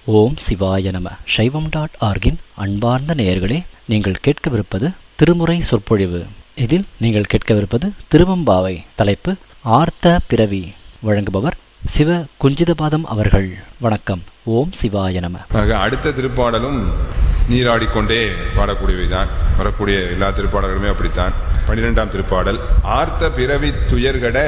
ஓம் சிவாய நம சைவம் டாட் ஆர்கின் அன்பார்ந்த நேயர்களே நீங்கள் கேட்கவிருப்பது திருமுறை சொற்பொழிவு இதில் நீங்கள் கேட்கவிருப்பது திருவம்பாவை தலைப்பு ஆர்த்த பிறவி வழங்குபவர் சிவ குஞ்சிதபாதம் அவர்கள் வணக்கம் ஓம் சிவாய நம ஆக அடுத்த திருப்பாடலும் நீராடிக்கொண்டே பாடக்கூடியவைதான் வரக்கூடிய எல்லா திருப்பாடல்களுமே அப்படித்தான் பன்னிரெண்டாம் திருப்பாடல் ஆர்த்த பிறவி துயர்கட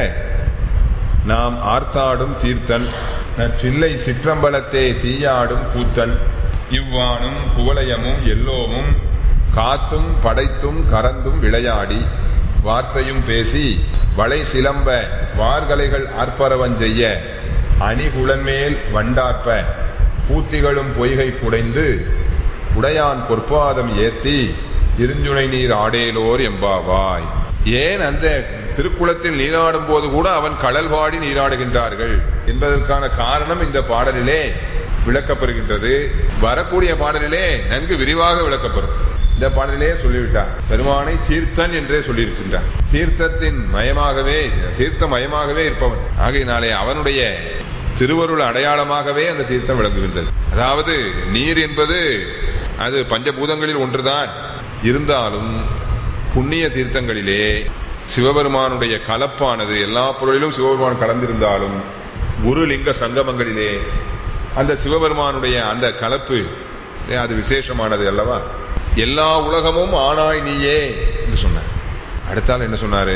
நாம் ஆர்த்தாடும் தீர்த்தன் சில்லை சிற்றம்பலத்தே தீயாடும் கூத்தன் இவ்வானும் குவலயமும் எல்லோமும் காத்தும் படைத்தும் கறந்தும் விளையாடி வார்த்தையும் பேசி வளை சிலம்ப வார்கலைகள் ஆர்ப்பரவம் செய்ய அணிகுளன்மேல் வண்டார்ப்ப பூத்திகளும் பொய்கை குடைந்து உடையான் பொற்பாதம் ஏத்தி இருஞ்சுனை நீர் ஆடேலோர் எம்பாவாய் ஏன் அந்த திருக்குளத்தில் நீராடும் போது கூட அவன் கடல் பாடி நீராடுகின்றார்கள் என்பதற்கான காரணம் இந்த பாடலிலே விளக்கப்படுகின்றது வரக்கூடிய பாடலிலே நன்கு விரிவாக விளக்கப்படும் இந்த பாடலிலே சொல்லிவிட்டார் பெருமானை தீர்த்தன் என்றே சொல்லியிருக்கின்றார் தீர்த்தத்தின் மயமாகவே தீர்த்த மயமாகவே இருப்பவன் ஆகையினாலே அவனுடைய திருவருள் அடையாளமாகவே அந்த தீர்த்தம் விளங்குகின்றது அதாவது நீர் என்பது அது பஞ்சபூதங்களில் ஒன்றுதான் இருந்தாலும் புண்ணிய தீர்த்தங்களிலே சிவபெருமானுடைய கலப்பானது எல்லா பொருளிலும் சிவபெருமான் கலந்திருந்தாலும் குரு லிங்க சங்கமங்களிலே அந்த சிவபெருமானுடைய அந்த கலப்பு அது விசேஷமானது அல்லவா எல்லா உலகமும் ஆனாய் நீயே என்று சொன்னார் அடுத்தால் என்ன சொன்னாரு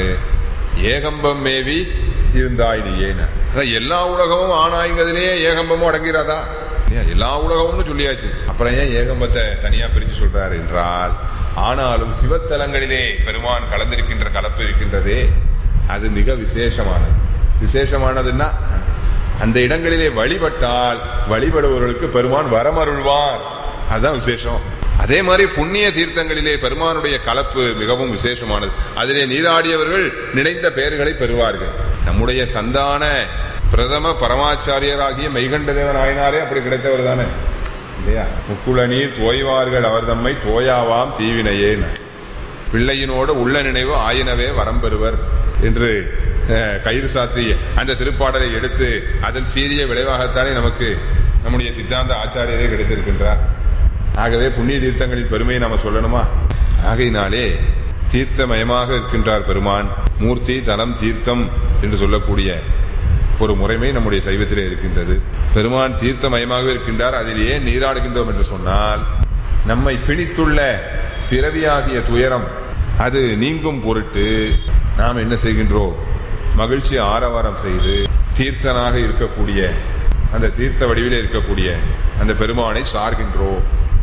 ஏகம்பம் மேவி இருந்தாய் நீயேன எல்லா உலகமும் ஆனாய்ங்கிறதுலயே ஏகம்பமும் அடங்கிறாதா எல்லா உலகமும்னு சொல்லியாச்சு அப்புறம் ஏன் ஏகம்பத்தை தனியா பிரிச்சு சொல்றாரு என்றால் ஆனாலும் சிவத்தலங்களிலே பெருமான் கலந்திருக்கின்ற கலப்பு இருக்கின்றதே அது மிக விசேஷமானது விசேஷமானதுன்னா அந்த இடங்களிலே வழிபட்டால் வழிபடுபவர்களுக்கு பெருமான் வரமருள்வார் அதுதான் விசேஷம் அதே மாதிரி புண்ணிய தீர்த்தங்களிலே பெருமானுடைய கலப்பு மிகவும் விசேஷமானது அதிலே நீராடியவர்கள் நினைந்த பெயர்களை பெறுவார்கள் நம்முடைய சந்தான பிரதம பரமாச்சாரியராகிய மெய்கண்டதேவன் ஆயினாரே அப்படி கிடைத்தவர் தானே இல்லையா முக்குள நீர் தோய்வார்கள் அவர் தம்மை தோயாவாம் தீவினையே பிள்ளையினோடு உள்ள நினைவு ஆயினவே வரம் பெறுவர் என்று கயிறு சாத்தி அந்த திருப்பாடலை எடுத்து அதன் சீரிய விளைவாகத்தானே நமக்கு நம்முடைய சித்தாந்த ஆச்சாரியரே கிடைத்திருக்கின்றார் ஆகவே புண்ணிய தீர்த்தங்களின் பெருமையை நாம சொல்லணுமா ஆகையினாலே தீர்த்தமயமாக இருக்கின்றார் பெருமான் மூர்த்தி தலம் தீர்த்தம் என்று சொல்லக்கூடிய ஒரு முறைமை நம்முடைய சைவத்திலே இருக்கின்றது பெருமான் தீர்த்தமயமாக இருக்கின்றார் அதில் ஏன் நீராடுகின்றோம் என்று சொன்னால் நம்மை பிணித்துள்ள பிறவியாகிய துயரம் அது நீங்கும் பொருட்டு நாம் என்ன செய்கின்றோம் மகிழ்ச்சி ஆரவாரம் செய்து தீர்த்தனாக இருக்கக்கூடிய அந்த தீர்த்த வடிவிலே இருக்கக்கூடிய அந்த பெருமானை சார்கின்றோம்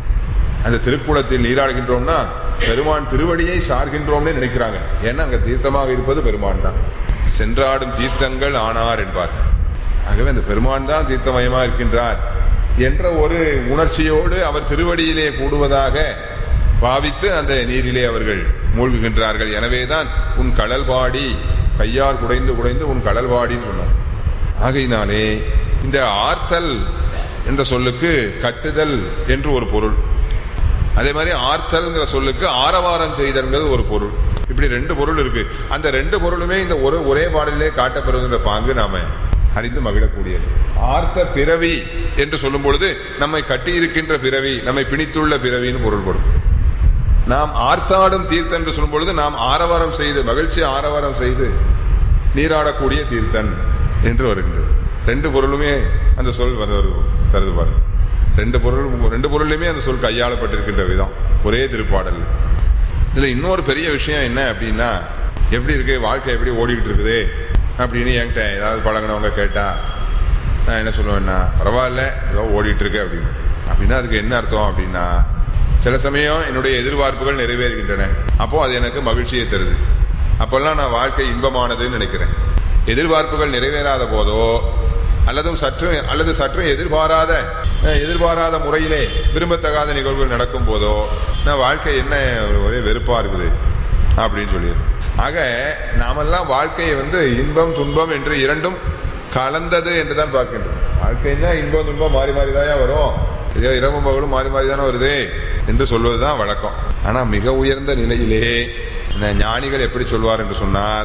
அந்த திருக்குளத்தில் நீராடுகின்றோம்னா பெருமான் திருவடியை சார்கின்றோம்னு நினைக்கிறாங்க ஏன்னா அங்க தீர்த்தமாக இருப்பது பெருமான் தான் சென்றாடும் தீர்த்தங்கள் ஆனார் என்பார் ஆகவே அந்த பெருமான் தான் தீர்த்தமயமா இருக்கின்றார் என்ற ஒரு உணர்ச்சியோடு அவர் திருவடியிலே கூடுவதாக பாவித்து அந்த நீரிலே அவர்கள் மூழ்குகின்றார்கள் எனவேதான் உன் கடல் பாடி கையால் குடைந்து குடைந்து உன் கடல் பாடின்னு சொன்னார் ஆகையினாலே இந்த ஆர்த்தல் என்ற சொல்லுக்கு கட்டுதல் என்று ஒரு பொருள் அதே மாதிரி ஆர்த்தல்ங்கிற சொல்லுக்கு ஆரவாரம் செய்தல்ங்கிறது ஒரு பொருள் இப்படி ரெண்டு பொருள் இருக்கு அந்த ரெண்டு பொருளுமே இந்த ஒரு ஒரே பாடலிலே காட்டப்படுகின்ற பாங்கு நாம அறிந்து மகிழக்கூடியது ஆர்த்த பிறவி என்று சொல்லும் பொழுது நம்மை கட்டி இருக்கின்ற பிறவி நம்மை பிணித்துள்ள பிறவின்னு பொருள்படும் நாம் ஆர்த்தாடும் தீர்த்தன் என்று சொல்லும் பொழுது நாம் ஆரவாரம் செய்து மகிழ்ச்சி ஆரவாரம் செய்து நீராடக்கூடிய தீர்த்தன் என்று வருகின்றது ரெண்டு பொருளுமே அந்த சொல் தருது பாருங்க ரெண்டு பொருள் ரெண்டு பொருளுமே அந்த சொல் கையாளப்பட்டிருக்கின்ற விதம் ஒரே திருப்பாடல் இதுல இன்னொரு பெரிய விஷயம் என்ன அப்படின்னா எப்படி இருக்கு வாழ்க்கை எப்படி ஓடிக்கிட்டு இருக்குது அப்படின்னு என்கிட்ட ஏதாவது பழகினவங்க கேட்டா நான் என்ன சொல்லுவேன்னா பரவாயில்ல ஏதோ ஓடிட்டு இருக்கு அப்படின்னு அப்படின்னா அதுக்கு என்ன அர்த்தம் அப்படின்னா சில சமயம் என்னுடைய எதிர்பார்ப்புகள் நிறைவேறுகின்றன அப்போ அது எனக்கு மகிழ்ச்சியை தருது அப்பெல்லாம் நான் வாழ்க்கை இன்பமானதுன்னு நினைக்கிறேன் எதிர்பார்ப்புகள் நிறைவேறாத போதோ அல்லதும் சற்று அல்லது சற்று எதிர்பாராத எதிர்பாராத முறையிலே விரும்பத்தகாத நிகழ்வுகள் நடக்கும் போதோ நான் வாழ்க்கை என்ன ஒரே வெறுப்பா இருக்குது அப்படின்னு சொல்லிடுறேன் ஆக நாமெல்லாம் வாழ்க்கையை வந்து இன்பம் துன்பம் என்று இரண்டும் கலந்தது என்றுதான் பார்க்கின்றோம் வாழ்க்கைன்னா இன்பம் துன்பம் மாறி மாறி தான் வரும் இரவும் பகலும் மாறி மாறி தானே வருது என்று சொல்வதுதான் வழக்கம் ஆனா மிக உயர்ந்த நிலையிலே ஞானிகள் எப்படி சொல்வார் என்று சொன்னால்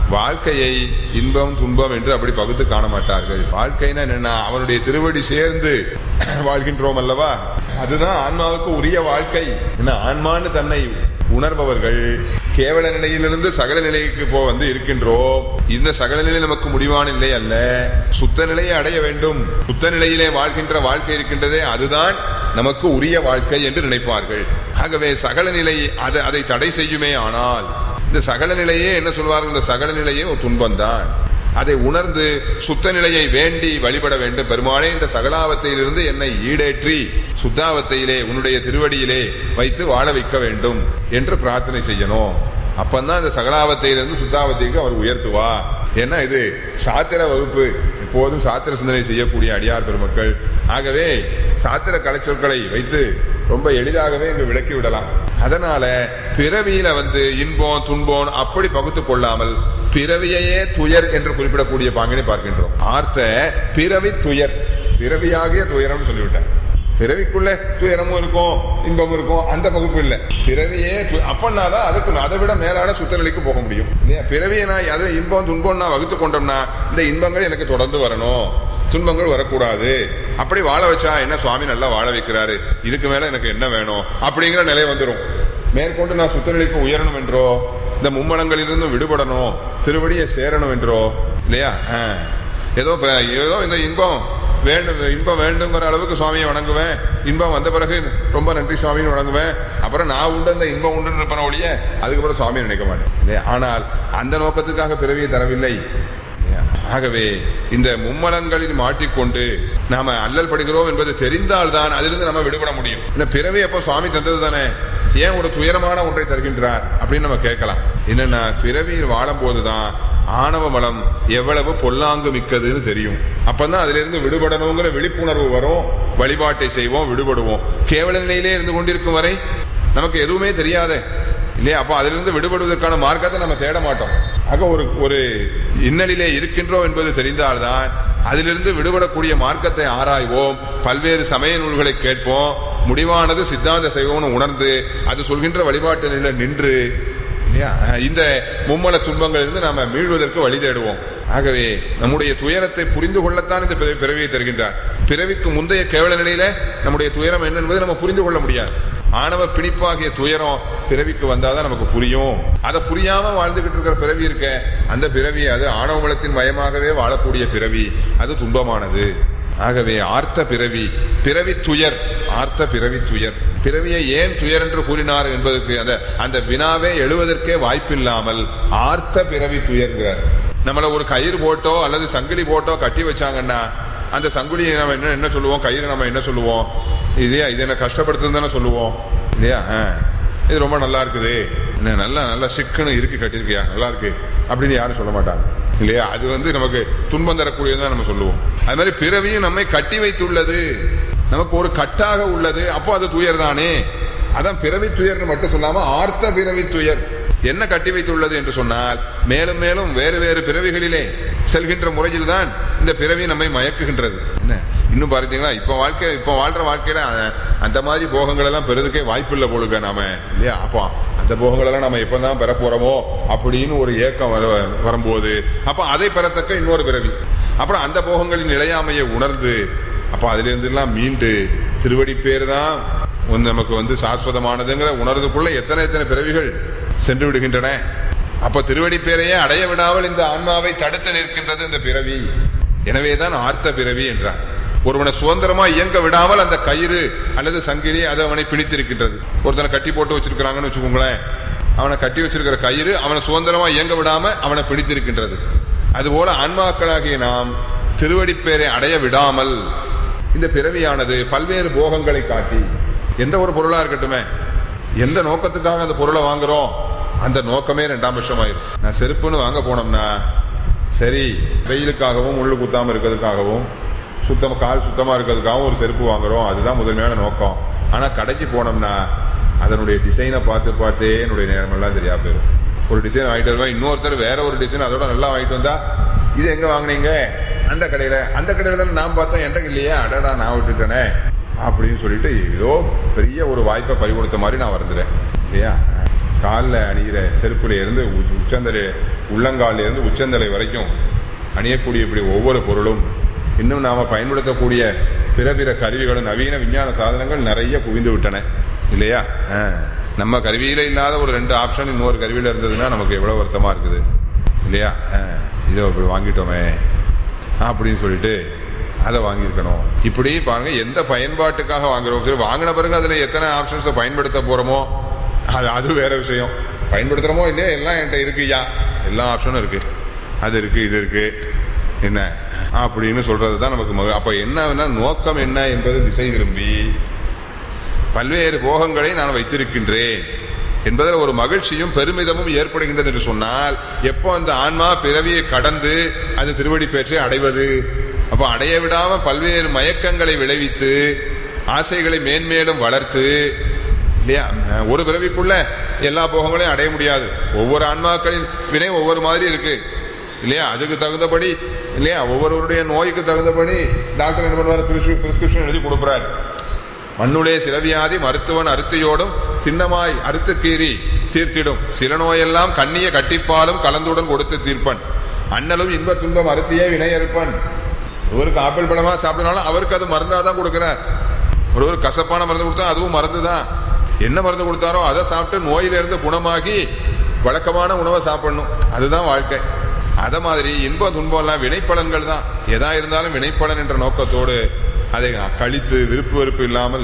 வாழ்க்கையை இன்பம் துன்பம் என்று அப்படி பகுத்து காண மாட்டார்கள் வாழ்க்கைன்னா என்னன்னா அவனுடைய திருவடி சேர்ந்து வாழ்கின்றோம் அல்லவா அதுதான் ஆன்மாவுக்கு உரிய வாழ்க்கை என்ன ஆன்மான்னு தன்னை உணர்பவர்கள் கேவல நிலையிலிருந்து சகல நிலைக்கு போ வந்து இருக்கின்றோம் இந்த சகல நிலை நமக்கு முடிவான நிலை அல்ல சுத்த நிலையை அடைய வேண்டும் சுத்த நிலையிலே வாழ்கின்ற வாழ்க்கை இருக்கின்றதே அதுதான் நமக்கு உரிய வாழ்க்கை என்று நினைப்பார்கள் ஆகவே சகல நிலை அதை அதை தடை செய்யுமே ஆனால் இந்த சகல நிலையே என்ன சொல்வார்கள் இந்த சகல நிலையே ஒரு துன்பம்தான் அதை உணர்ந்து சுத்த நிலையை வேண்டி வழிபட வேண்டும் பெருமானே இந்த சகலாவத்தையிலிருந்து என்னை ஈடேற்றி சுத்தாவத்தையிலே உன்னுடைய திருவடியிலே வைத்து வாழ வைக்க வேண்டும் என்று பிரார்த்தனை செய்யணும் அப்பந்தான் இந்த சகலாவத்தையிலிருந்து சுத்தாவத்தைக்கு அவர் உயர்த்துவா ஏன்னா இது சாத்திர வகுப்பு எப்போதும் சாத்திர சிந்தனை செய்யக்கூடிய அடியார் பெருமக்கள் ஆகவே சாத்திர கலைச்சொற்களை வைத்து ரொம்ப எளிதாகவே இங்கு விளக்கி விடலாம் அதனால பிறவியில வந்து இன்பம் துன்பம் அப்படி பகுத்து கொள்ளாமல் பிறவியையே துயர் என்று குறிப்பிடக்கூடிய பாங்கினை பார்க்கின்றோம் ஆர்த்த பிறவி துயர் பிறவியாகிய துயரம் சொல்லிவிட்டேன் பிறவிக்குள்ள துயரமும் இருக்கும் இன்பமும் இருக்கும் அந்த பகுப்பு இல்ல பிறவியே து- அப்பன்னாதான் அதுக்கு அதை விட மேலான சுத்தநிலைக்கு போக முடியும் இல்லையா பிறவியை நான் அதை இன்பம் துன்பம் நான் வகுத்து கொண்டோம்னா இந்த இன்பங்கள் எனக்கு தொடர்ந்து வரணும் துன்பங்கள் வரக்கூடாது அப்படி வாழ வச்சா என்ன சுவாமி நல்லா வாழ வைக்கிறாரு இதுக்கு மேல எனக்கு என்ன வேணும் அப்படிங்கிற நிலை வந்துரும் மேற்கொண்டு நான் சுத்தநிலைக்கு உயரணும் என்றோ இந்த மும்மலங்களிலிருந்து விடுபடணும் திருவடியை சேரணும் என்றோ இல்லையா ஆ. ஏதோ இப்ப- ஏதோ இந்த இன்பம் வேண்டும் இன்பம் வேண்டுங்கிற அளவுக்கு சுவாமியை வணங்குவேன் இன்பம் வந்த பிறகு ரொம்ப நன்றி சுவாமின்னு வணங்குவேன் அப்புறம் நான் உண்டு அந்த இன்பம் உண்டு இருப்பன ஒழிய அதுக்கப்புறம் சுவாமியை நினைக்க மாட்டேன் இல்லையா? ஆனால் அந்த நோக்கத்துக்காக பிறவியை தரவில்லை இல்லையா? ஆகவே இந்த மும்மலங்களில் மாட்டிக்கொண்டு நாம அல்லல் படுகிறோம் என்பது தெரிந்தால்தான் அதிலிருந்து நம்ம விடுபட முடியும் இந்த பிறவி அப்போ சுவாமி தந்தது தானே ஏன் ஒரு துயரமான ஒன்றை தருகின்றார் அப்படின்னு நம்ம கேட்கலாம் என்னன்னா பிறவியில் வாழும் போதுதான் ஆணவ மலம் எவ்வளவு பொல்லாங்கு மிக்கதுன்னு தெரியும் அப்பதான் அதுல இருந்து விடுபடணுங்கிற விழிப்புணர்வு வரும் வழிபாட்டை செய்வோம் விடுபடுவோம் கேவல நிலையிலே இருந்து கொண்டிருக்கும் வரை நமக்கு எதுவுமே தெரியாதே இல்லையா அப்ப அதிலிருந்து விடுபடுவதற்கான மார்க்கத்தை நம்ம தேட மாட்டோம் ஆக ஒரு ஒரு இன்னலிலே இருக்கின்றோம் என்பது தெரிந்தால்தான் அதிலிருந்து விடுபடக்கூடிய மார்க்கத்தை ஆராய்வோம் பல்வேறு சமய நூல்களை கேட்போம் முடிவானது சித்தாந்த செய்வோம்னு உணர்ந்து அது சொல்கின்ற வழிபாட்டு நிலை நின்று இல்லையா இந்த மும்மல துன்பங்களிலிருந்து நாம மீள்வதற்கு வழி தேடுவோம் ஆகவே நம்முடைய துயரத்தை புரிந்து கொள்ளத்தான் இந்த பிறவி- பிறவியை தருகின்றார் பிறவிக்கு முந்தைய கேவல நிலையில நம்முடைய துயரம் என்ன என்பதை நம்ம புரிந்து கொள்ள முடியாது ஆணவ பிணிப்பாகிய துயரம் பிறவிக்கு வந்தாதான் நமக்கு புரியும் அதை புரியாம வாழ்ந்துகிட்டு இருக்கிற பிறவி இருக்க அந்த பிறவி அது ஆணவ மலத்தின் மயமாகவே வாழக்கூடிய பிறவி அது துன்பமானது ஆகவே ஆர்த்த பிறவி பிறவி துயர் ஆர்த்த பிறவி துயர் பிறவியை ஏன் துயர் என்று கூறினார் என்பதற்கு அந்த அந்த வினாவே எழுவதற்கே வாய்ப்பில்லாமல் ஆர்த்த பிறவி துயர்கிறார் நம்மள ஒரு கயிறு போட்டோ அல்லது சங்கிலி போட்டோ கட்டி வச்சாங்கன்னா அந்த சங்குலியை நம்ம என்ன என்ன சொல்லுவோம் கயிறு நம்ம என்ன சொல்லுவோம் இதே இது என்ன கஷ்டப்படுத்துன்னு தானே சொல்லுவோம் இல்லையா ஆ. இது ரொம்ப நல்லா இருக்குது என்ன நல்லா நல்லா சிக்குன்னு இருக்கு கட்டியிருக்கியா நல்லா இருக்கு அப்படின்னு யாரும் சொல்ல மாட்டாங்க இல்லையா அது வந்து நமக்கு துன்பம் தரக்கூடியதுதான் நம்ம சொல்லுவோம் அது மாதிரி பிறவியும் நம்மை கட்டி வைத்துள்ளது நமக்கு ஒரு கட்டாக உள்ளது அப்போ அது துயர் தானே அதான் பிறவி துயர்னு மட்டும் சொல்லாம ஆர்த்த பிறவி துயர் என்ன கட்டி வைத்துள்ளது என்று சொன்னால் மேலும் மேலும் வேறு வேறு பிறவிகளிலே செல்கின்ற முறையில் தான் இந்த பிறவி நம்மை மயக்குகின்றது என்ன இன்னும் பார்த்தீங்களா இப்ப வாழ்க்கை இப்ப வாழ்ற வாழ்க்கையில அஹ், அந்த மாதிரி போகங்கள் எல்லாம் பெறதுக்கே வாய்ப்பில்லை போலுங்க நாம இல்லையா அப்போ அந்த போகங்கள் எல்லாம் நம்ம எப்பதான் பெற போறோமோ அப்படின்னு ஒரு ஏக்கம் வர- வரும்போது அப்ப அதை பெறத்தக்க இன்னொரு பிறவி அப்புறம் அந்த போகங்களின் நிலையாமையை உணர்ந்து அப்ப அதுல இருந்து எல்லாம் மீண்டு திருவடி பேர் தான் வந்து நமக்கு வந்து சாஸ்வதமானதுங்கிற உணர்வுக்குள்ள எத்தனை எத்தனை பிறவிகள் சென்று விடுகின்றன அப்ப திருவடி பேரையே அடைய விடாமல் இந்த ஆன்மாவை தடுத்து நிற்கின்றது இந்த பிறவி எனவேதான் ஆர்த்த பிறவி என்றார் ஒருவனை சுதந்திரமா இயங்க விடாமல் அந்த கயிறு அல்லது சங்கிலி அது அவனை பிடித்திருக்கின்றது ஒருத்தனை கட்டி போட்டு வச்சிருக்கிறாங்கன்னு வச்சுக்கோங்களேன் அவனை கட்டி வச்சிருக்கிற கயிறு அவனை சுதந்திரமா இயங்க விடாம அவனை பிடித்திருக்கின்றது அதுபோல ஆன்மாக்களாகிய நாம் திருவடி பேரை அடைய விடாமல் இந்த பிறவியானது பல்வேறு போகங்களை காட்டி எந்த ஒரு பொருளா இருக்கட்டுமே எந்த நோக்கத்துக்காக அந்த பொருளை வாங்குறோம் அந்த நோக்கமே ரெண்டாம் பட்சமாயிரும் நான் செருப்புன்னு வாங்க போனோம்னா சரி வெயிலுக்காகவும் முள்ளு குத்தாம இருக்கிறதுக்காகவும் சுத்தம் கால் சுத்தமா இருக்கிறதுக்காகவும் ஒரு செருப்பு வாங்குறோம் அதுதான் முதன்மையான நோக்கம் ஆனா கடைக்கு போனோம்னா அதனுடைய டிசைனை பார்த்து பார்த்தே என்னுடைய நேரமெல்லாம் சரியா போயிடும் ஒரு டிசைன் வாங்கிட்டு வருவேன் இன்னொருத்தர் வேற ஒரு டிசைன் அதோட நல்லா வாங்கிட்டு வந்தா இது எங்க வாங்குனீங்க அந்த கடையில அந்த கடையில தானே நான் பார்த்தேன் என்கிட்ட இல்லையா அடடா நான் விட்டுட்டேனே அப்படின்னு சொல்லிட்டு ஏதோ பெரிய ஒரு வாய்ப்பை பறி கொடுத்த மாதிரி நான் வந்துடுறேன் இல்லையா காலில் அணிகிற செருப்புல இருந்து உ- உச்சந்தலை உள்ளங்காலில் இருந்து உச்சந்தலை வரைக்கும் அணியக்கூடிய இப்படி ஒவ்வொரு பொருளும் இன்னும் நாம பயன்படுத்தக்கூடிய பிற பிற கருவிகளும் நவீன விஞ்ஞான சாதனங்கள் நிறைய குவிந்து விட்டன இல்லையா ஆ. நம்ம கருவியில இல்லாத ஒரு ரெண்டு ஆப்ஷன் இன்னொரு கருவியில இருந்ததுன்னா நமக்கு எவ்வளவு வருத்தமா இருக்குது இல்லையா ஆ. இதோ இப்படி வாங்கிட்டோமே அப்படின்னு சொல்லிட்டு அதை வாங்கியிருக்கணும் இப்படி பாருங்க எந்த பயன்பாட்டுக்காக வாங்குறோம் சரி வாங்கின பிறகு அதுல எத்தனை ஆப்ஷன்ஸை பயன்படுத்த போறோமோ அது அது வேற விஷயம் பயன்படுத்துறோமோ இல்லையா எல்லாம் என்கிட்ட இருக்குயா எல்லா ஆப்ஷனும் இருக்கு அது இருக்கு இது இருக்கு என்ன அப்படின்னு சொல்றது தான் நமக்கு மக- அப்ப என்ன நோக்கம் என்ன என்பது திசை திரும்பி பல்வேறு போகங்களை நான் வைத்திருக்கின்றேன் என்பதில் ஒரு மகிழ்ச்சியும் பெருமிதமும் ஏற்படுகின்றது என்று சொன்னால் எப்போ அந்த ஆன்மா பிறவியை கடந்து அது திருவடி பெற்று அடைவது அப்ப அடைய விடாம பல்வேறு மயக்கங்களை விளைவித்து ஆசைகளை மேன்மேலும் வளர்த்து இல்லையா ஒரு பிறவிக்குள்ள எல்லா போகங்களையும் அடைய முடியாது ஒவ்வொரு ஆன்மாக்களின் வினை ஒவ்வொரு மாதிரி இருக்கு இல்லையா அதுக்கு தகுந்தபடி இல்லையா ஒவ்வொருவருடைய நோய்க்கு தகுந்தபடி டாக்டர் என்ன பண்ணுவார் பிரிஸ்கிரிப்ஷன் எழுதி கொடுக்குறாரு மண்ணுளே சிலவியாதி மருத்துவன் அறுத்தியோடும் சின்னமாய் அறுத்து கீறி தீர்த்திடும் சில நோயெல்லாம் கண்ணிய கட்டிப்பாலும் கலந்துடன் கொடுத்து தீர்ப்பன் அண்ணலும் இன்ப துன்பம் அறுத்தியே வினை அறுப்பன் ஒருவருக்கு ஆப்பிள் பழமா சாப்பிடனாலும் அவருக்கு அது மருந்தா தான் கொடுக்கிறார் ஒருவர் கசப்பான மருந்து கொடுத்தா அதுவும் மருந்து தான் என்ன மருந்து கொடுத்தாரோ அதை சாப்பிட்டு நோயிலிருந்து குணமாகி வழக்கமான உணவை சாப்பிடணும் அதுதான் வாழ்க்கை அத மாதிரி இன்ப துன்பம் எல்லாம் வினைப்பலன்கள் தான் எதா இருந்தாலும் வினைப்பலன் என்ற நோக்கத்தோடு அதை கழித்து விருப்பு வெறுப்பு இல்லாமல்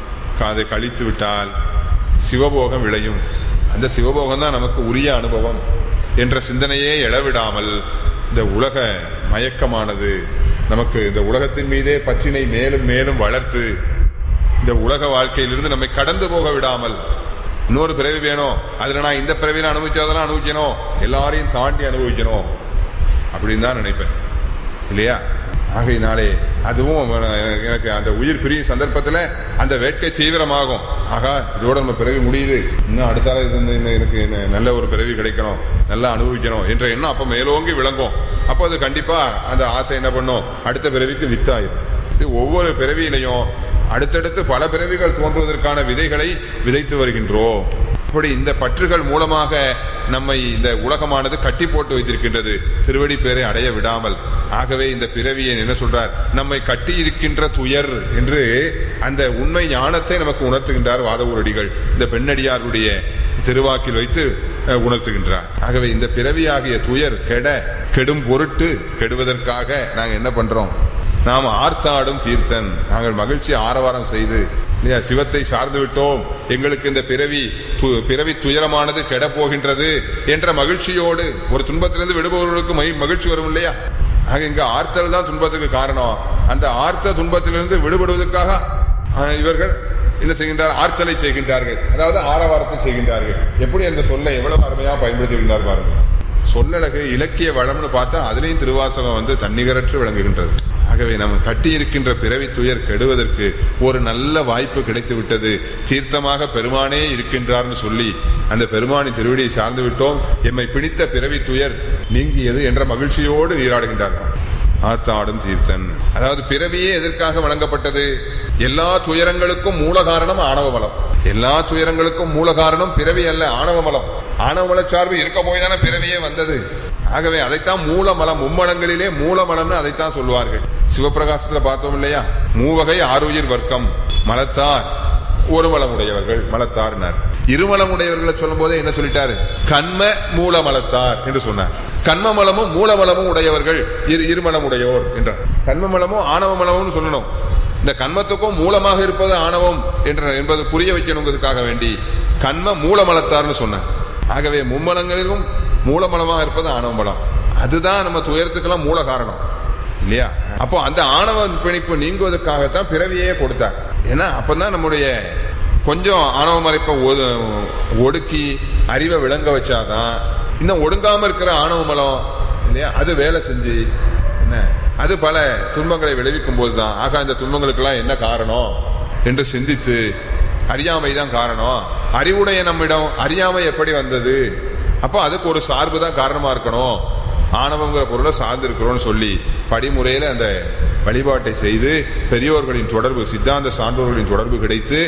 அதை கழித்து விட்டால் சிவபோகம் விளையும் அந்த சிவபோகம் தான் நமக்கு உரிய அனுபவம் என்ற சிந்தனையே எழவிடாமல் இந்த உலக மயக்கமானது நமக்கு இந்த உலகத்தின் மீதே பற்றினை மேலும் மேலும் வளர்த்து இந்த உலக வாழ்க்கையிலிருந்து நம்மை கடந்து போக விடாமல் இன்னொரு பிறவி வேணும் அதுல நான் இந்த பிறவியில அனுபவிச்சதெல்லாம் அனுபவிக்கணும் எல்லாரையும் தாண்டி அனுபவிக்கணும் அப்படின்னு தான் நினைப்பேன் இல்லையா ஆகையினாலே அதுவும் எனக்கு அந்த உயிர் பிரியும் சந்தர்ப்பத்துல அந்த வேட்கை தீவிரமாகும் ஆகா இதோட நம்ம பிறவி முடியுது இன்னும் அடுத்தால இது இந்த- இந்த எனக்கு இந்த நல்ல ஒரு பிறவி கிடைக்கணும் நல்லா அனுபவிக்கணும் என்ற எண்ணம் அப்ப மேலோங்கி விளங்கும் அப்ப அது கண்டிப்பா அந்த ஆசை என்ன பண்ணும் அடுத்த பிறவிக்கு வித்தாயிரும் இது ஒவ்வொரு பிறவியிலையும் அடுத்தடுத்து பல பிறவிகள் தோன்றுவதற்கான விதைகளை விதைத்து வருகின்றோம் இப்படி இந்த பற்றுகள் மூலமாக நம்மை இந்த உலகமானது கட்டி போட்டு வைத்திருக்கின்றது திருவடி பேரை அடைய விடாமல் ஆகவே இந்த பிறவியை என்ன சொல்றார் நம்மை கட்டி இருக்கின்ற துயர் என்று அந்த உண்மை ஞானத்தை நமக்கு உணர்த்துகின்றார் வாதவூரடிகள் இந்த பெண்ணடியாருடைய திருவாக்கில் வைத்து அஹ், உணர்த்துகின்றார் ஆகவே இந்த பிறவியாகிய துயர் கெட கெடும் பொருட்டு கெடுவதற்காக நாங்க என்ன பண்றோம் நாம் ஆர்த்தாடும் தீர்த்தன் நாங்கள் மகிழ்ச்சி ஆரவாரம் செய்து இல்லையா சிவத்தை சார்ந்து விட்டோம் எங்களுக்கு இந்த பிறவி து- பிறவி துயரமானது கெட போகின்றது என்ற மகிழ்ச்சியோடு ஒரு துன்பத்திலிருந்து விடுபவர்களுக்கு மகி- மகிழ்ச்சி வரும் இல்லையா ஆக இங்க ஆர்த்தல் தான் துன்பத்துக்கு காரணம் அந்த ஆர்த்த துன்பத்திலிருந்து விடுபடுவதற்காக ஆஹ், இவர்கள் என்ன செய்கின்றார் ஆர்த்தலை செய்கின்றார்கள் அதாவது ஆரவாரத்தை செய்கின்றார்கள் எப்படி அந்த சொல்லை எவ்வளவு அருமையா பயன்படுத்துகின்றார் பாருங்க சொல்லழகு இலக்கிய வளம்னு பார்த்தா அதுலயும் திருவாசகம் வந்து தன்னிகரற்று விளங்குகின்றது ஆகவே நம்ம கட்டி இருக்கின்ற பிறவி துயர் கெடுவதற்கு ஒரு நல்ல வாய்ப்பு கிடைத்து விட்டது தீர்த்தமாக பெருமானே இருக்கின்றார்னு சொல்லி அந்த பெருமானின் திருவடியை சார்ந்து விட்டோம் எம்மை பிடித்த பிறவி துயர் நீங்கியது என்ற மகிழ்ச்சியோடு நீராடுகின்றார்கள் ஆர்த்தாடும் தீர்த்தன் அதாவது பிறவியே எதற்காக வழங்கப்பட்டது எல்லா துயரங்களுக்கும் மூல காரணம் ஆணவ மலம் எல்லா துயரங்களுக்கும் மூல காரணம் பிறவி அல்ல ஆணவ மலம் ஆணவ மல சார்பு இருக்க போய் தானே பிறவியே வந்தது ஆகவே அதைத்தான் மூலமலம் மும்மலங்களிலே மூலமலம்னு அதைத்தான் சொல்லுவார்கள் சிவபிரகாசத்துல பார்த்தோம் இல்லையா மூவகை ஆறுயிர் வர்க்கம் மலத்தார் ஒரு மலமுடையவர்கள் மலத்தார்னார் இருமலமுடையவர்களை சொல்லும் போதே என்ன சொல்லிட்டாரு கண்ம மூலமலத்தார் என்று சொன்னார் கண்மமலமும் மூலமலமும் உடையவர்கள் இரு இருமலமுடையோர் என்றார் கண்மமலமும் ஆணவமலமும் சொல்லணும் இந்த கண்மத்துக்கும் மூலமாக இருப்பது ஆணவம் என்ற என்பது புரிய வைக்கணுங்கிறதுக்காக வேண்டி கண்ம மூலமலத்தார்னு சொன்னார் ஆகவே மும்மலங்களிலும் மூலமலமாக இருப்பது ஆணவமலம் அதுதான் நம்ம துயரத்துக்கெல்லாம் மூல காரணம் இல்லையா அப்போ அந்த ஆணவ பிணைப்பு நீங்குவதற்காகத்தான் பிறவியே கொடுத்தார் ஏன்னா அப்பதான் நம்முடைய கொஞ்சம் ஆணவ மறைப்பை ஒது- ஒடுக்கி அறிவை விளங்க வச்சாதான் இன்னும் ஒடுங்காம இருக்கிற ஆணவ மலம் இல்லையா அது வேலை செஞ்சு என்ன அது பல துன்பங்களை விளைவிக்கும் போதுதான் ஆக இந்த துன்பங்களுக்கெல்லாம் என்ன காரணம் என்று சிந்தித்து அறியாமை தான் காரணம் அறிவுடைய நம்மிடம் அறியாமை எப்படி வந்தது அப்போ அதுக்கு ஒரு சார்பு தான் காரணமா இருக்கணும் ஆணவங்கிற பொருளை சார்ந்து இருக்கிறோம்னு சொல்லி படிமுறையில அந்த வழிபாட்டை செய்து பெரியோர்களின் தொடர்பு சித்தாந்த சான்றோர்களின் தொடர்பு கிடைத்து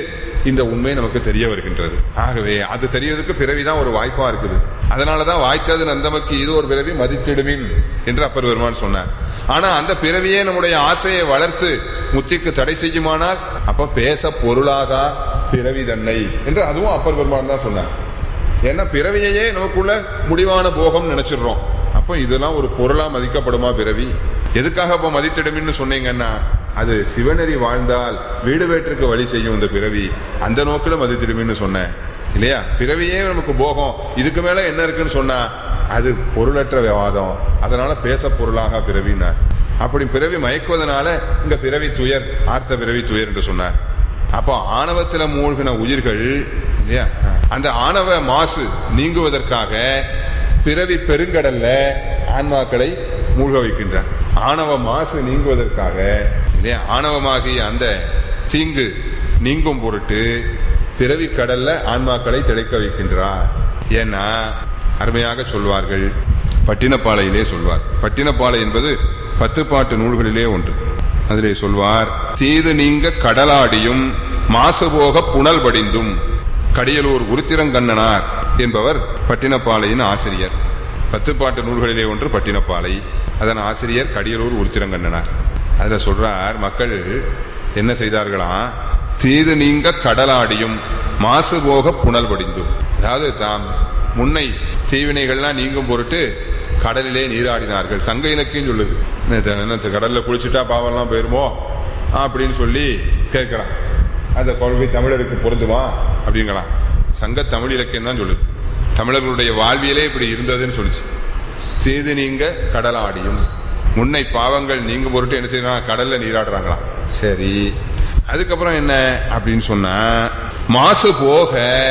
இந்த உண்மை நமக்கு தெரிய வருகின்றது ஆகவே அது தெரியறதுக்கு பிறவிதான் ஒரு வாய்ப்பா இருக்குது அதனாலதான் வாய்த்தது நந்தமக்கு இது ஒரு பிறவி மதித்திடுமின் என்று அப்பர் பெருமான் சொன்னார் ஆனா அந்த பிறவியே நம்முடைய ஆசையை வளர்த்து முத்திக்கு தடை செய்யுமானால் அப்ப பேச பொருளாக பிறவி தன்னை என்று அதுவும் அப்பர் பெருமான் தான் சொன்னார் ஏன்னா பிறவியையே நமக்குள்ள முடிவான போகம் நினைச்சிடுறோம் அப்ப இதெல்லாம் ஒரு பொருளா மதிக்கப்படுமா பிறவி எதுக்காக அப்ப மதித்திடுமின்னு சொன்னீங்கன்னா அது சிவநெறி வாழ்ந்தால் வீடு வேற்றுக்கு வழி செய்யும் இந்த பிறவி அந்த நோக்கில மதித்திடுமின்னு சொன்னேன் இல்லையா பிறவியே நமக்கு போகம் இதுக்கு மேல என்ன இருக்குன்னு சொன்னா அது பொருளற்ற விவாதம் அதனால பேச பொருளாக பிறவினார் அப்படி பிறவி மயக்குவதனால இங்க பிறவி துயர் ஆர்த்த பிறவி துயர் என்று சொன்னார் அப்போ ஆணவத்துல மூழ்கின உயிர்கள் இல்லையா அந்த ஆணவ மாசு நீங்குவதற்காக பிறவி பெருங்கடல்ல ஆன்மாக்களை மூழ்க வைக்கின்றார் ஆணவ மாசு நீங்குவதற்காக இல்லையா ஆணவமாகிய அந்த தீங்கு நீங்கும் பொருட்டு பிறவி கடல்ல ஆன்மாக்களை திளைக்க வைக்கின்றார் ஏன்னா அருமையாக சொல்வார்கள் பட்டினப்பாளையிலே சொல்வார் பட்டினப்பாலை என்பது பத்து பாட்டு நூல்களிலே ஒன்று அதிலே சொல்வார் தீது நீங்க கடலாடியும் மாசுபோக புனல் படிந்தும் கடியலூர் உருத்திரங்கண்ணனார் என்பவர் பட்டினப்பாளையின் ஆசிரியர் பத்து பாட்டு நூல்களிலே ஒன்று பட்டினப்பாலை அதன் ஆசிரியர் கடியலூர் உருத்திரங்கண்ணனார் அதுல சொல்றார் மக்கள் என்ன செய்தார்களாம் தீது நீங்க கடலாடியும் மாசுபோக புனல் படிந்தும் அதாவது தாம் முன்னை தீவினைகள்லாம் நீங்கும் பொருட்டு கடலிலே நீராடினார்கள் சங்க இலக்கியம் சொல்லுது என்ன, என்ன, கடல்ல குளிச்சுட்டா பாவம்லாம் போயிருமோ அப்படின்னு சொல்லி கேட்கலாம் அந்த கொள்கை தமிழருக்கு பொருந்துமா அப்படிங்கலாம் சங்க தமிழ் இலக்கியம் தான் சொல்லுது தமிழர்களுடைய வாழ்வியலே இப்படி இருந்ததுன்னு சொல்லுச்சு செய்து நீங்க கடலாடியும் முன்னை பாவங்கள் நீங்க பொருட்டு என்ன செய்யறாங்க கடல்ல நீராடுறாங்களாம் சரி அதுக்கப்புறம் என்ன அப்படின்னு சொன்னா மாசு போக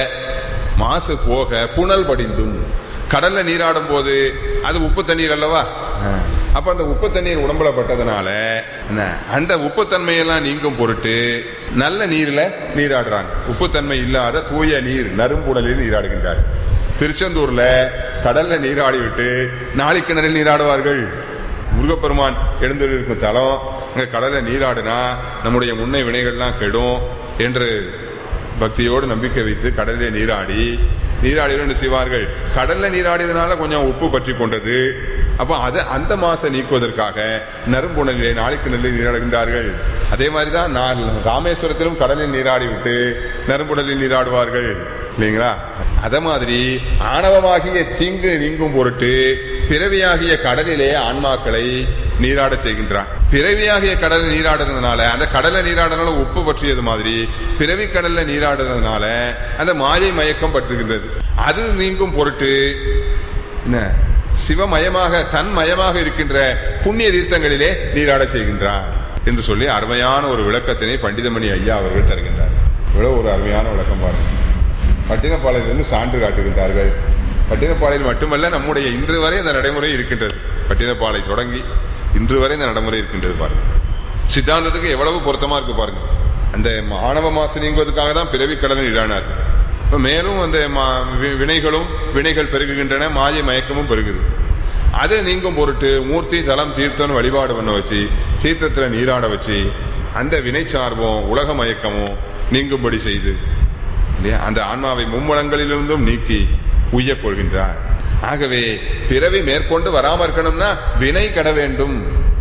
மாசு போக புனல் படிந்தும் கடல்ல நீராடும் போது அது உப்பு தண்ணீர் அல்லவா அப்ப அந்த உப்பு தண்ணீர் உடம்புல பட்டதுனால என்ன, அந்த உப்புத்தன்மையெல்லாம் நீங்கும் பொருட்டு நல்ல நீர்ல நீராடுறாங்க உப்புத்தன்மை இல்லாத தூய நீர் நறும்புடலில் நீராடுகின்றார் திருச்செந்தூர்ல கடல்ல நீராடி விட்டு நாளைக்கு கிணறில் நீராடுவார்கள் முருகப்பெருமான் எழுந்திருக்கும் தலம் அங்க கடல்ல நீராடினா நம்முடைய முன்னை வினைகள்லாம் கெடும் என்று பக்தியோடு நம்பிக்கை வைத்து கடலிலே நீராடி நீராடி என்ன செய்வார்கள் கடல்ல நீராடியதுனால கொஞ்சம் உப்பு பற்றி கொண்டது அப்ப அது அந்த மாச நீக்குவதற்காக நறும்புணலிலே நாளைக்கு நெல்லை நீராடுகின்றார்கள் அதே மாதிரிதான் நான் ராமேஸ்வரத்திலும் கடலில் நீராடி விட்டு நறும்புடலில் நீராடுவார்கள் இல்லைங்களா அத மாதிரி ஆணவமாகிய தீங்கு நீங்கும் பொருட்டு பிறவியாகிய கடலிலே ஆன்மாக்களை நீராட செய்கின்றான் பிறவியாகிய கடலில் நீராடுறதுனால அந்த கடல்ல நீராடுறதுனால உப்பு பற்றியது மாதிரி பிறவி கடல்ல நீராடுறதுனால அந்த மாயை மயக்கம் பற்றுகின்றது அது நீங்கும் பொருட்டு என்ன சிவமயமாக தன் மயமாக இருக்கின்ற புண்ணிய தீர்த்தங்களிலே நீராட செய்கின்றார் என்று சொல்லி அருமையான ஒரு விளக்கத்தினை பண்டிதமணி ஐயா அவர்கள் தருகின்றார் இவ்வளவு ஒரு அருமையான விளக்கம் பாருங்க பட்டினப்பாளையிலிருந்து சான்று காட்டுகின்றார்கள் பட்டினப்பாளையில் மட்டுமல்ல நம்முடைய இன்று வரை அந்த நடைமுறை இருக்கின்றது பட்டினப்பாளை தொடங்கி இன்று வரை இந்த நடைமுறை இருக்கின்றது பாருங்க சித்தாந்தத்துக்கு எவ்வளவு பொருத்தமா இருக்கு பாருங்க அந்த ஆணவ மாசு நீங்குவதற்காக தான் பிறவி கடலில் இடானார் இப்ப மேலும் அந்த மா- வி- வினைகளும் வினைகள் பெருகுகின்றன மாயை மயக்கமும் பெருகுது அது நீங்கும் பொருட்டு மூர்த்தி தலம் தீர்த்தம் வழிபாடு பண்ண வச்சு தீர்த்தத்துல நீராட வச்சு அந்த வினை சார்பும் உலக மயக்கமும் நீங்கும்படி செய்து இல்லையா? அந்த ஆன்மாவை மும்மலங்களிலிருந்தும் நீக்கி உய்யக் கொள்கின்றார் ஆகவே பிறவி மேற்கொண்டு வராம இருக்கணும்னா வினை கட வேண்டும்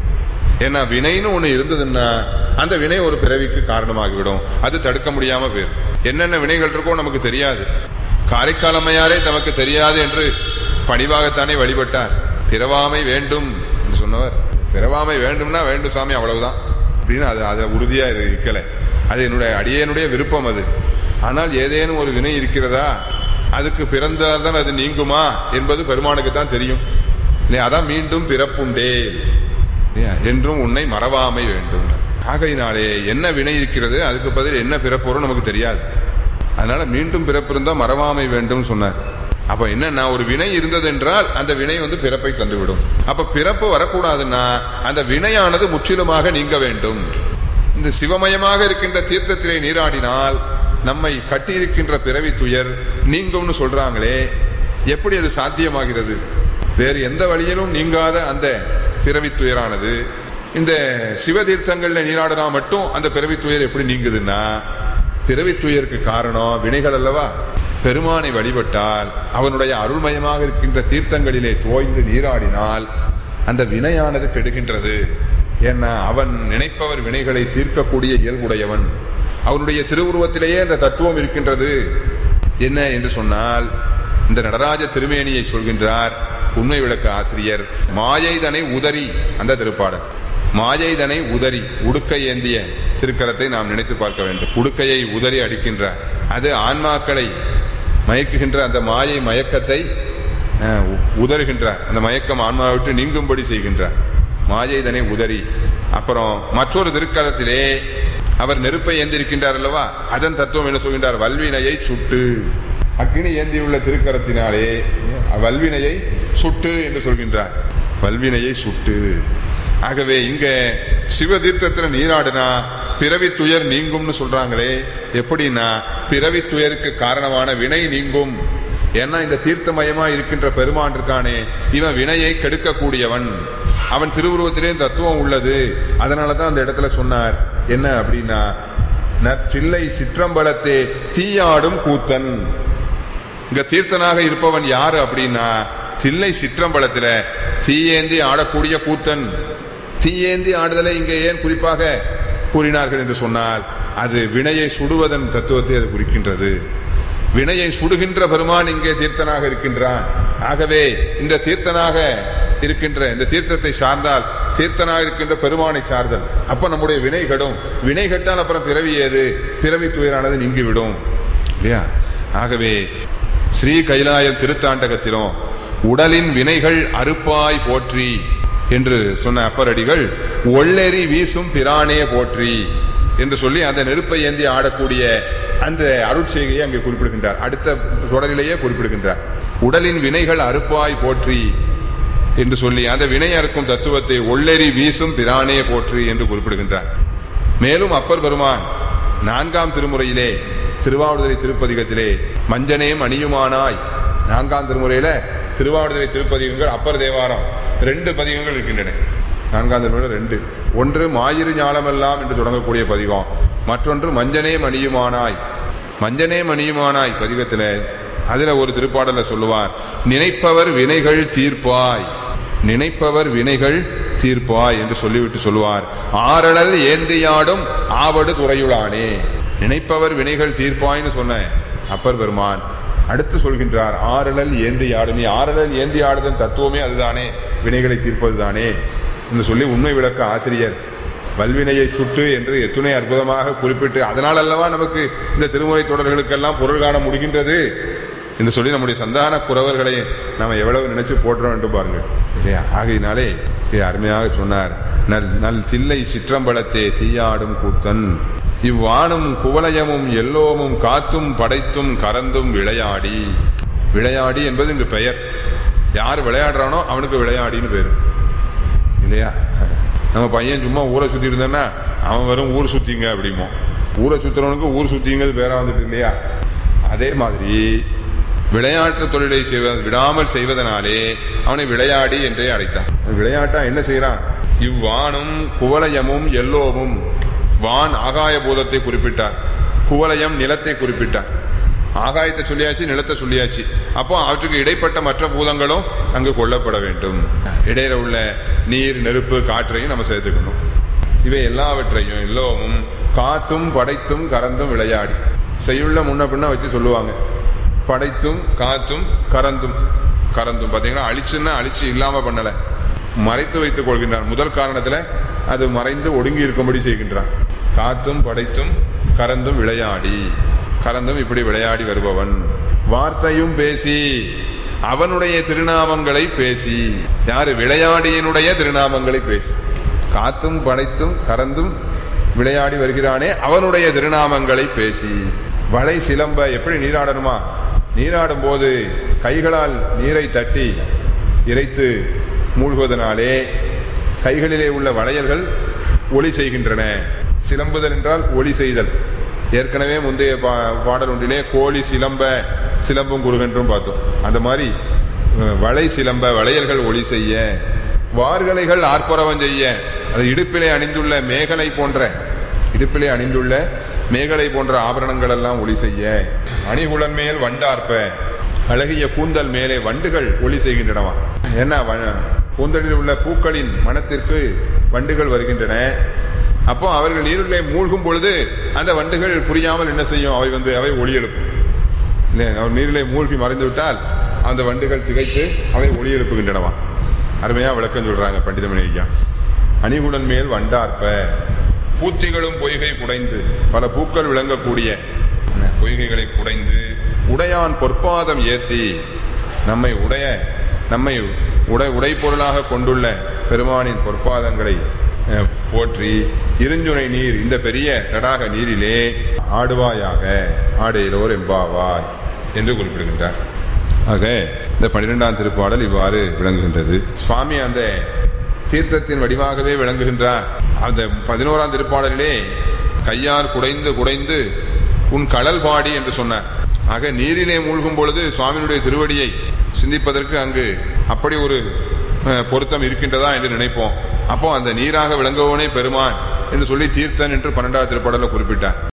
ஏன்னா வினைன்னு ஒண்ணு இருந்ததுன்னா அந்த வினை ஒரு பிறவிக்கு காரணமாகிவிடும் அது தடுக்க முடியாம போயிடும் என்னென்ன வினைகள் இருக்கோ நமக்கு தெரியாது காரைக்காலமையாரே தமக்கு தெரியாது என்று பணிவாகத்தானே வழிபட்டார் பிறவாமை வேண்டும் என்று சொன்னவர் பிறவாமை வேண்டும்னா வேண்டும் சாமி அவ்வளவுதான் அப்படின்னு அது அதுல உறுதியா இது இருக்கல அது என்னுடைய அடியனுடைய விருப்பம் அது ஆனால் ஏதேனும் ஒரு வினை இருக்கிறதா அதுக்கு பிறந்தால்தான் அது நீங்குமா என்பது பெருமானுக்கு தான் தெரியும் இல்லையா? அதான் மீண்டும் பிறப்புண்டே இல்லையா? என்றும் உன்னை மறவாமை வேண்டும் ஆகையினாலே என்ன வினை இருக்கிறது அதுக்கு பதில் என்ன பிறப்பு நமக்கு தெரியாது அதனால மீண்டும் பிறப்பு இருந்தா மறவாமை வேண்டும் சொன்னார் அப்ப என்னன்னா ஒரு வினை இருந்தது என்றால் அந்த வினை வந்து பிறப்பை தந்துவிடும் அப்ப பிறப்பு வரக்கூடாதுன்னா அந்த வினையானது முற்றிலுமாக நீங்க வேண்டும் இந்த சிவமயமாக இருக்கின்ற தீர்த்தத்திலே நீராடினால் நம்மை கட்டியிருக்கின்ற பிறவி துயர் நீங்கும்னு சொல்றாங்களே எப்படி அது சாத்தியமாகிறது வேறு எந்த வழியிலும் நீங்காத அந்த பிறவி துயரானது இந்த சிவதீர்த்தங்கள்ல நீராடினா மட்டும் அந்த பிறவி துயர் எப்படி நீங்குதுன்னா பிறவித்துயருக்கு காரணம் வினைகள் அல்லவா பெருமானை வழிபட்டால் அவனுடைய அருள்மயமாக இருக்கின்ற தீர்த்தங்களிலே தோய்ந்து நீராடினால் அந்த வினையானது கெடுகின்றது ஏன்னா அவன் நினைப்பவர் வினைகளை தீர்க்கக்கூடிய இயல்புடையவன் அவனுடைய திருவுருவத்திலேயே அந்த தத்துவம் இருக்கின்றது என்ன என்று சொன்னால் இந்த நடராஜ திருமேனியை சொல்கின்றார் உண்மை விளக்க ஆசிரியர் மாயைதனை உதறி அந்த திருப்பாடல் மாயைதனை உதறி உடுக்கை ஏந்திய திருக்கரத்தை நாம் நினைத்து பார்க்க வேண்டும் உடுக்கையை உதறி அடிக்கின்றார் அது ஆன்மாக்களை மயக்குகின்ற அந்த மாயை மயக்கத்தை அஹ், உதறுகின்றார் அந்த மயக்கம் ஆன்மாவை விட்டு நீங்கும்படி செய்கின்றார் மாயைதனை உதறி அப்புறம் மற்றொரு திருக்கரத்திலே அவர் நெருப்பை ஏந்திருக்கின்றார் அல்லவா அதன் தத்துவம் என்ன சொல்கின்றார் வல்வினையை சுட்டு அக்கினி ஏந்தியுள்ள திருக்கரத்தினாலே வல்வினையை சுட்டு என்று சொல்கின்றார் வல்வினையை சுட்டு ஆகவே இங்க சிவதீர்த்தத்துல நீராடுனா பிறவி துயர் நீங்கும்னு சொல்றாங்களே எப்படின்னா பிறவி துயருக்கு காரணமான வினை நீங்கும் ஏன்னா இந்த தீர்த்தமயமா இருக்கின்ற பெருமான் இருக்கானே இவன் வினையை கெடுக்கக்கூடியவன் அவன் திருவுருவத்திலே தத்துவம் உள்ளது அதனாலதான் அந்த இடத்துல சொன்னார் என்ன அப்படின்னா நற்சில்லை சிற்றம்பலத்தே தீயாடும் கூத்தன் இங்க தீர்த்தனாக இருப்பவன் யாரு அப்படின்னா தில்லை சிற்றம்பலத்துல தீயேந்தி ஆடக்கூடிய கூத்தன் தீயேந்தி ஆடுதலை இங்க ஏன் குறிப்பாக கூறினார்கள் என்று சொன்னால் அது வினையை சுடுவதன் தத்துவத்தை அது குறிக்கின்றது வினையை சுடுகின்ற பெருமான் இங்கே தீர்த்தனாக இருக்கின்றான் ஆகவே இந்த தீர்த்தனாக இருக்கின்ற இந்த தீர்த்தத்தை சார்ந்தால் தீர்த்தனாக இருக்கின்ற பெருமானை சார்தல் அப்ப நம்முடைய வினை கடும் வினை கட்டால் அப்புறம் பிறவி ஏது பிறவி துயரானது நீங்கிவிடும் இல்லையா ஆகவே ஸ்ரீ கைலாயம் திருத்தாண்டகத்திலும் உடலின் வினைகள் அறுப்பாய் போற்றி என்று சொன்ன அப்பரடிகள் ஒள்ளெறி வீசும் பிரானே போற்றி என்று சொல்லி அந்த நெருப்பை ஏந்தி ஆடக்கூடிய அந்த அருட்செய்கையை அங்கே குறிப்பிடுகின்றார் அடுத்த தொடரிலேயே குறிப்பிடுகின்றார் உடலின் வினைகள் அறுப்பாய் போற்றி என்று சொல்லி அந்த வினை அறுக்கும் தத்துவத்தை ஒள்ளெறி வீசும் பிரானே போற்றி என்று குறிப்பிடுகின்றார் மேலும் அப்பர் பெருமான் நான்காம் திருமுறையிலே திருவாவடுதுறை திருப்பதிகத்திலே மஞ்சனே மணியுமானாய் நான்காம் திருமுறையில திருவாவடுதுறை திருப்பதிகங்கள் அப்பர் தேவாரம் ரெண்டு பதிகங்கள் இருக்கின்றன நான்காம் திருமுறையில ரெண்டு ஒன்று மாயிரு ஞாலமெல்லாம் என்று தொடங்கக்கூடிய பதிகம் மற்றொன்று மஞ்சனே மணியுமானாய் மஞ்சனே மணியுமானாய் பதிகத்தில அதுல ஒரு திருப்பாடல சொல்லுவார் நினைப்பவர் வினைகள் தீர்ப்பாய் நினைப்பவர் வினைகள் தீர்ப்பாய் என்று சொல்லிவிட்டு சொல்லுவார் ஆரழல் ஏந்தியாடும் ஆவடு துறையுளானே நினைப்பவர் வினைகள் தீர்ப்பாய்னு சொன்ன அப்பர் பெருமான் அடுத்து சொல்கின்றார் ஆரழல் ஏந்தி ஆடுமே ஆரழல் ஏந்தி ஆடுதன் தத்துவமே அதுதானே வினைகளை தீர்ப்பதுதானே என்று சொல்லி உண்மை விளக்க ஆசிரியர் வல்வினையை சுட்டு என்று எத்துணை அற்புதமாக குறிப்பிட்டு அதனால் அல்லவா நமக்கு இந்த திருமுறை தொடர்களுக்கெல்லாம் பொருள் காண முடிகின்றது என்று சொல்லி நம்முடைய சந்தான குறவர்களை நாம எவ்வளவு நினைச்சு போட்டுறோம் என்று பாருங்க இல்லையா ஆகையினாலே இது அருமையாக சொன்னார் நல் நல் தில்லை சிற்றம்பலத்தே தீயாடும் கூத்தன் இவ்வானும் குவலயமும் எல்லோமும் காத்தும் படைத்தும் கறந்தும் விளையாடி விளையாடி என்பது இங்கு பெயர் யார் விளையாடுறானோ அவனுக்கு விளையாடின்னு பேரு இல்லையா நம்ம பையன் சும்மா ஊரை சுத்தி இருந்தான்னா அவன் வெறும் ஊர் சுத்திங்க அப்படிமோ ஊரை சுத்துறவனுக்கு ஊர் சுத்திங்கிறது பேரா வந்துட்டு இல்லையா அதே மாதிரி விளையாட்டு தொழிலை செய்வ விடாமல் செய்வதனாலே அவனை விளையாடி என்றே அழைத்தான் விளையாட்டா என்ன செய்யறான் இவ்வானும் குவலயமும் எல்லோமும் வான் ஆகாய பூதத்தை குறிப்பிட்டார் குவலயம் நிலத்தை குறிப்பிட்டார் ஆகாயத்தை சொல்லியாச்சு நிலத்தை சொல்லியாச்சு அப்போ அவற்றுக்கு இடைப்பட்ட மற்ற பூதங்களும் அங்கு கொல்லப்பட வேண்டும் இடையில உள்ள நீர் நெருப்பு காற்றையும் நம்ம சேர்த்துக்கணும் இவை எல்லாவற்றையும் எல்லோமும் காத்தும் படைத்தும் கறந்தும் விளையாடி செய்யுள்ள முன்ன பின்ன வச்சு சொல்லுவாங்க படைத்தும் காத்தும் கறந்தும் கறந்தும் பாத்தீங்கன்னா அழிச்சுன்னா அழிச்சு இல்லாம பண்ணல மறைத்து வைத்துக் கொள்கின்றான் முதல் காரணத்துல அது மறைந்து ஒடுங்கி இருக்கும்படி செய்கின்றான் காத்தும் படைத்தும் கறந்தும் விளையாடி கலந்தும் இப்படி விளையாடி வருபவன் வார்த்தையும் பேசி அவனுடைய திருநாமங்களை பேசி யாரு விளையாடியனுடைய திருநாமங்களை பேசி காத்தும் படைத்தும் கறந்தும் விளையாடி வருகிறானே அவனுடைய திருநாமங்களை பேசி வளை சிலம்ப எப்படி நீராடணுமா நீராடும் போது கைகளால் நீரை தட்டி இறைத்து மூழ்குவதனாலே கைகளிலே உள்ள வளையல்கள் ஒளி செய்கின்றன சிலம்புதல் என்றால் ஒளி செய்தல் ஏற்கனவே முந்தைய பா- பாடல் ஒன்றிலே கோழி சிலம்ப சிலம்பும் குறுகன்றும் பார்த்தோம் அந்த மாதிரி அஹ், வளை சிலம்ப வளையல்கள் ஒளி செய்ய வார்கலைகள் ஆர்ப்பரவம் செய்ய அது இடுப்பிலே அணிந்துள்ள மேகலை போன்ற இடுப்பிலே அணிந்துள்ள மேகலை போன்ற ஆபரணங்கள் எல்லாம் ஒளி செய்ய அணிகுலன் மேல் வண்டார்ப்ப அழகிய கூந்தல் மேலே வண்டுகள் ஒளி செய்கின்றனவா என்ன வ- கூந்தலில் உள்ள பூக்களின் மனத்திற்கு வண்டுகள் வருகின்றன அப்போ அவர்கள் நீரிலே மூழ்கும் பொழுது அந்த வண்டுகள் புரியாமல் என்ன செய்யும் அவை வந்து அவை ஒளி எழுப்பும் இல்லை, அவர் நீரிலே மூழ்கி மறைந்து விட்டால் அந்த வண்டுகள் திகைத்து அவை ஒளி எழுப்புகின்றனவா அருமையா விளக்கம் சொல்றாங்க பண்டிதமணி ஐயா அணிகுடன் மேல் வண்டார்ப்ப பூத்திகளும் பொய்கை குடைந்து பல பூக்கள் விளங்கக்கூடிய என்ன, பொய்கைகளை குடைந்து உடையான் பொற்பாதம் ஏத்தி நம்மை உடைய நம்மை உடை உடைப்பொருளாக கொண்டுள்ள பெருமானின் பொற்பாதங்களை அஹ், போற்றி இருஞ்சுனை நீர் இந்த பெரிய தடாக நீரிலே ஆடுவாயாக ஆடையிலோர் எம்பாவாய் என்று குறிப்பிடுகின்றார் ஆக இந்த பன்னிரெண்டாம் திருப்பாடல் இவ்வாறு விளங்குகின்றது சுவாமி அந்த தீர்த்தத்தின் வடிவாகவே விளங்குகின்றார் அந்த பதினோராம் திருப்பாடலிலே கையார் குடைந்து குடைந்து உன் கடல் பாடி என்று சொன்னார் ஆக நீரிலே மூழ்கும் பொழுது சுவாமியினுடைய திருவடியை சிந்திப்பதற்கு அங்கு அப்படி ஒரு அஹ், பொருத்தம் இருக்கின்றதா என்று நினைப்போம் அப்போ அந்த நீராக விளங்குவனே பெருமான் என்று சொல்லி தீர்த்தன் என்று பன்னெண்டாவது திருப்பாடல குறிப்பிட்டார்